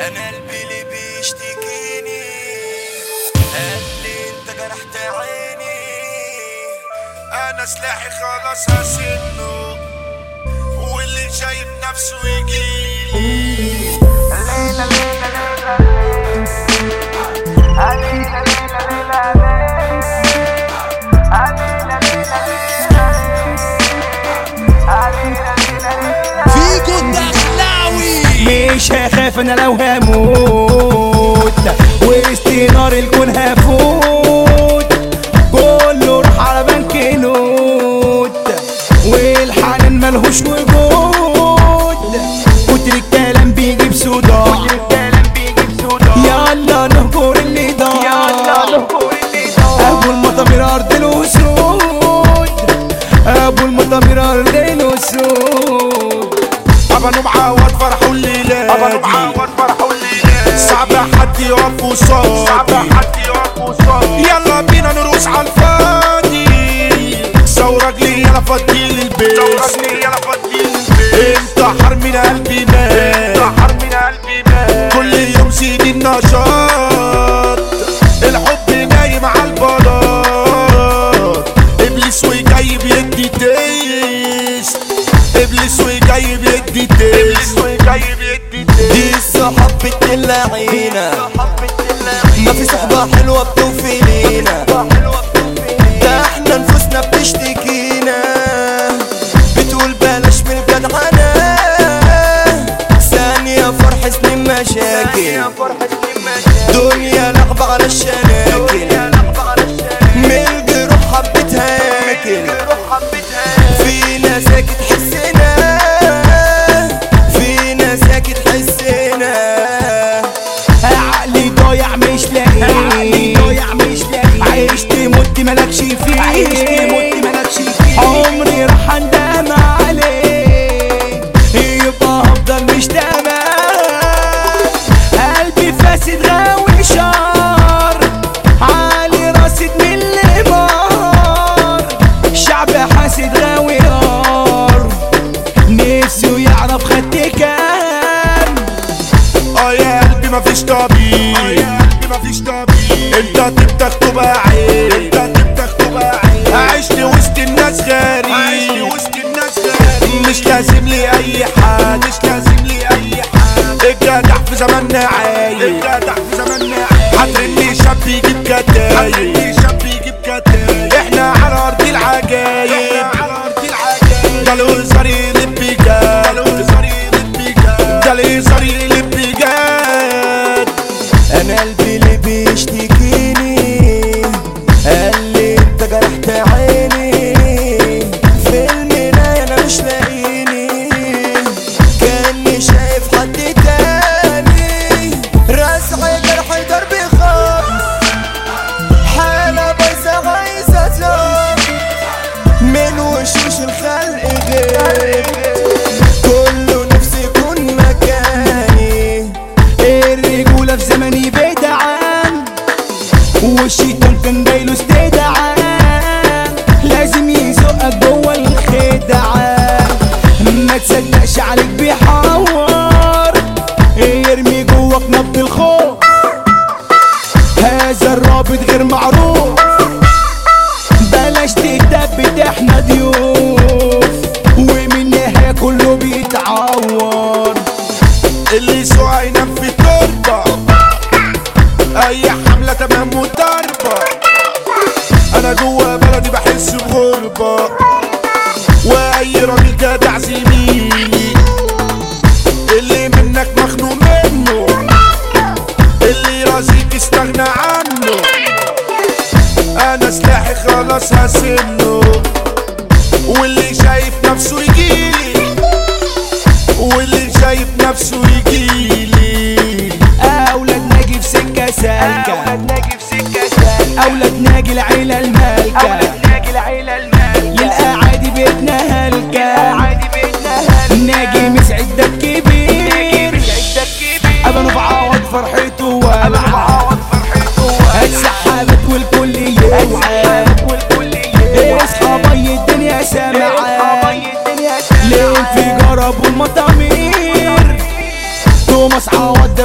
انا قلبي اللي بيشتكيني قال لي انت جرحت عيني انا سلاحي خلاص هسنه واللي شايف نفسه يجيلي فيجو الدخلاوي مش هخاف انا لو هموت وسط نار الكون هفوت كله راح على بنك نوت والحنان ملهوش وجود كتر الكلام بيجيب صداع يلا نهجر اللي ضاع ابو المطامير ارض الاسود ابو المطامير ارض الاسود ابانو معاود فرحوا الليلة ابانو معاود فرحوا الليلة صعب حد يقف قصادي صعب حد يقف قصادي يلا بينا نروس على الفاضي سو رجلي يلا فضيل البيت سو رجلي يلا فضيل البيت انتحر من قلبي مات انتحر من قلبي مات كل يوم زيد النشاط الحب نايم على البلاط ابليس وجاي بيدي تيست ابليس وجاي بيدي تيست وجاي بيدي تيست دي الصحاب بتقل عينا ما في صحبة حلوة بتوفي لينا ده احنا نفوسنا بتشتكينا بتقول بلاش من الجدعنة ثانية فرح سنين مشاكل دنيا لعبة على الشناكل من الجروح حبتها ياكل فينا ساكت حسنا فينا ساكت حسنا عقلي ضايع مش لاقي عقلي ضايع مش لاقي عشت مت مالكش فيه عشت مت مالكش فيه عمري راح اندم عليه يبقى هفضل مش تمام قلبي فاسد غاوي شار عالي راسد من الامار شعب حاسد غاوي نار نفسه يعرف خدت كام اه يا قلبي مفيش طبيب اه يا قلبي مفيش طبيب انت تبتخ تبقى عيب انت تبتخ تبقى عيب عشت وسط الناس غريب عشت وسط الناس غريب مش لازم لي اي حد مش لازم لي اي حد الجدع في زماننا عايب الجدع في زماننا عايب هترمي شاب يجيب كتايب هترمي شاب يجيب كتايب احنا على ارض العجايب احنا على ارض العجايب ده الهزار يلب جد ده الهزار يلب جد ده الهزار يلب جد انا قلبي اللي بيشتكيني قال لي انت جرحت عيني في المراية انا مش لاقيني كاني شايف حد تاني راسعي جرح دربي خالص حالة بايظة عايزة تزار من وشوش الخلق غير كله نفسي يكون مكاني الرجولة في زمني بدعان والشيطان كان جايله استدعان لازم يزقك جوه الخدعة ما تصدقش عليك بيحور يرمي جواك نبض الخوف هذا الرابط غير معروف بلاش تتثبت احنا ضيوف ومن النهاية كله بيتعور اللي يسوع ينام في التربة اي حملة تمام وضربة انا جوا بلدي بحس بغربة واي راجل جدع زميلي اللي منك مخنوق منه اللي رازيك استغنى عنه انا سلاحي خلاص هسنه واللي شايف نفسه يجيلي واللي شايف نفسه يجيلي اولاد ناجي في سكه سالكه اولاد ناجي في سكه سالكه اولاد ناجي العيله المالكه اولاد ناجي العيله المالكه للاعادي بيتنا هلكه اعادي بيتنا هلكه ناجي مسعد ده الكبير ابانو بعوض فرحته وابانو بعوض فرحته السحابات والكل يوعى اصحى بي الدنيا سامعه الانفجار ابو المطامير توماس عوض ده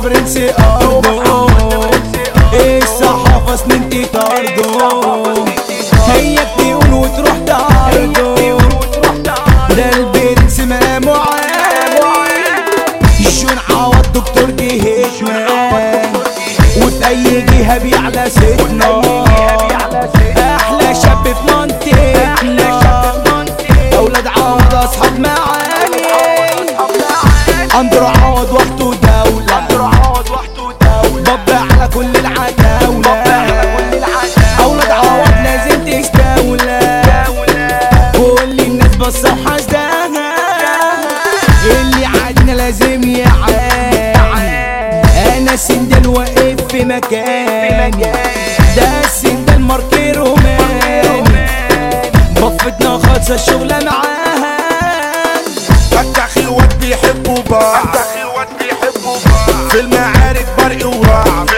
برنس ارضه الصحافة سنين تطارده هي تقول وتروح تعرضه ده البرنس مقامه عالي جون عوض دكتور جهتنا وفي اي جهة بيعلى ستنا احلى شاب في منطقتنا اولاد عوض اصحاب معاني اندر عوض وقته دولة بب على كل العتاولة اولاد عوض لازم تستولى كل الناس بصة وحاسداها اللي عادنا لازم يعاني انا سندل واقف في مكاني ده السندل ماركي روماني بفتنا خالصة الشغلة معاها فتح الواد بيحبوا بعض في المعارك برق ورعب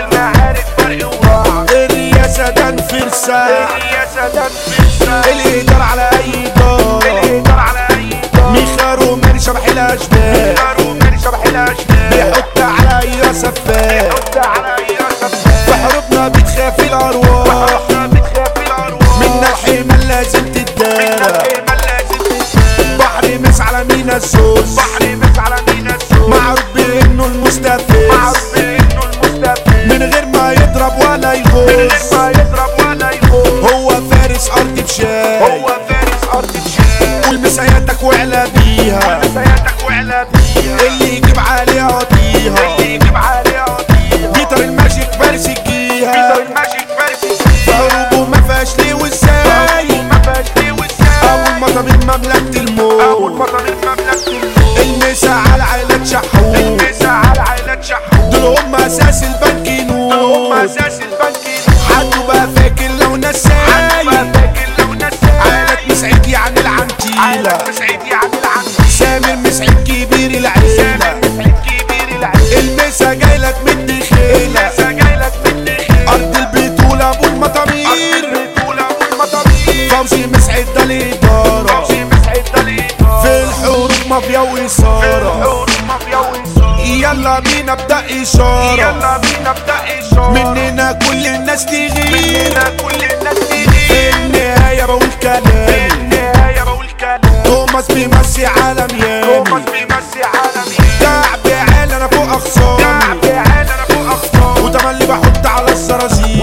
الرياسة ده فرسان الإدارة على أي دار ميخا روماني شبح الأشباه بيحط على أي سفاح في حروبنا بتخاف الأرواح من الحمى لازم تتدارى بحر مس على مينا السوس معروف بانه المستفز من غير ما يضرب ولا يغوص هو فارس ارض بشاي والمساياتك وعلى بيها اللي يجيب عليها قضيها جيتر الماجيك فارس الجيها في حروبه ما فيهاش ليه وازاي اول ما طبيب مملكة الموت المسا على عائلة شحوت دول هم اساس البنك نور حد بقى فاكر لو نساي عائلة مسعيد يعني العنتيلة سامر مسعيد كبير العيلة المسا جايلك من الدخيلة ارض البطولة ابو المطامير فوزي مسعد ده الادارة في الحروب مافيا وإثارة يلا بينا ابدأ إشارة مننا كل الناس تغير في النهاية بقول كلامي توماس بيمسي عالم يامي كعب عالي انا فوق اخصامي وتملي بحط على الزرازير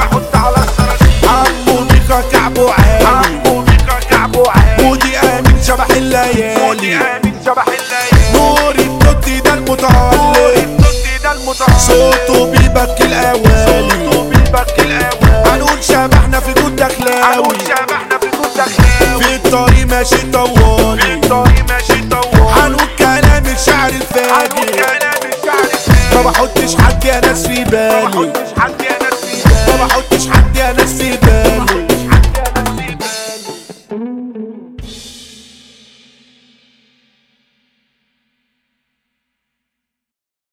عمو بيكا كعبه عالي ودي امين شبح الليالي نوري التوتي ده المتعلق صوته بيبكي الاوالي هنقول شبحنا في جود دخلاوي في الطريق ماشي طوالي